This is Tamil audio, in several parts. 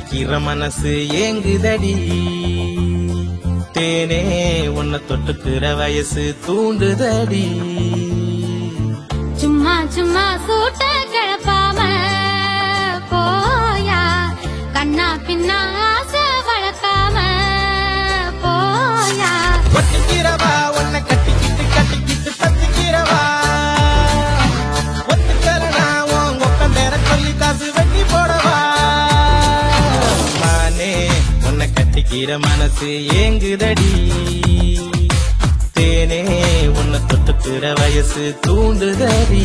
கட்டிக்கிற மனசு ஏங்குதடி தேனே உன்னை தொட்டுக்கிற வயசு தூண்டுதடி சும்மா சும்மா சூட்ட கிளப்பாம போயா கண்ணா பின்னா ஆசை வளர்க்காம போயா ஒட்டிக்கிறவா உன்னை கட்டிக்கிட்டு கட்டிக்கிட்டு பத்திக்கிறவா ஒத்துக்கலனா உன் ஒப்பம் பேர சொல்லி காசு வெட்டி போடவா மானே உன்னை கட்டிக்கிற மனசு ஏங்குதடி தேனே உன்னை தொட்டுக்கிற வயசு தூண்டுதடி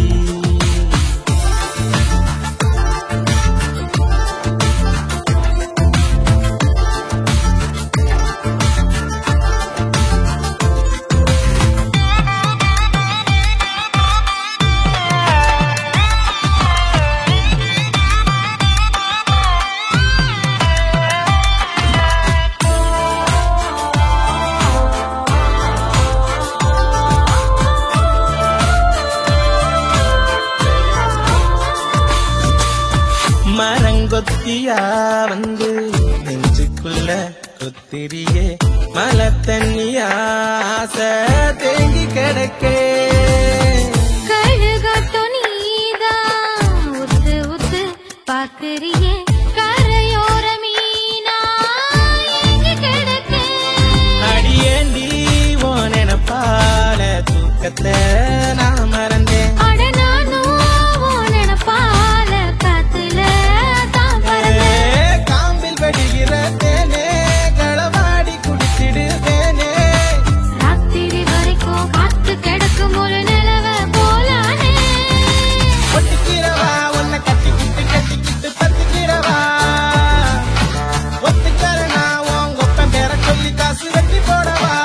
மரங்கொத்தியா வந்து நெஞ்சுக்குள்ள கொத்திரியே மலை தண்ணியா ஆசை தேங்கி கிடக்கே கழுகட்டும் நீதான் உத்து உத்து பாக்குறியே கரையோர மீனா எங்க கிடக்கு அடியேண்டி ஓ நினப்பால தூக்கத்தை நான் மறந்தேன் அட நானும் உன் நினைப்பால காத்துல தான் பறந்தேன். ஏ, காம்பில் வடிகிற தேனே களவாடி குடிச்சிடுவேனே ராத்திரி வரைக்கும் காத்து கிடக்கும் ஒரு நிலவ போலானே ஒட்டிக்கிறவா உன்னை கட்டிக்கிட்டு கட்டிக்கிட்டு பத்திக்கிறவா ஒத்துக்கறனா உன் ஒப்பன் பேர சொல்லி காசு வெட்டி போடவா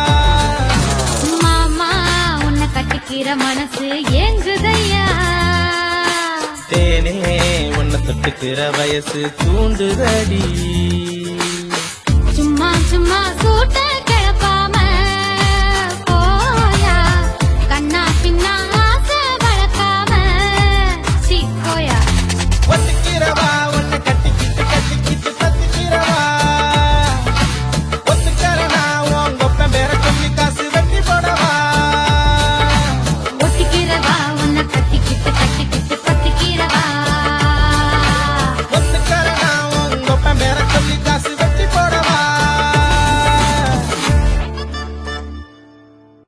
மாமா உன்னை கட்டிக்கிற மனசு ஏங்குதையா தேனே உன்னை தொட்டுக்கிற வயசு தூண்டுதடி சும்மா சும்மா சூட்ட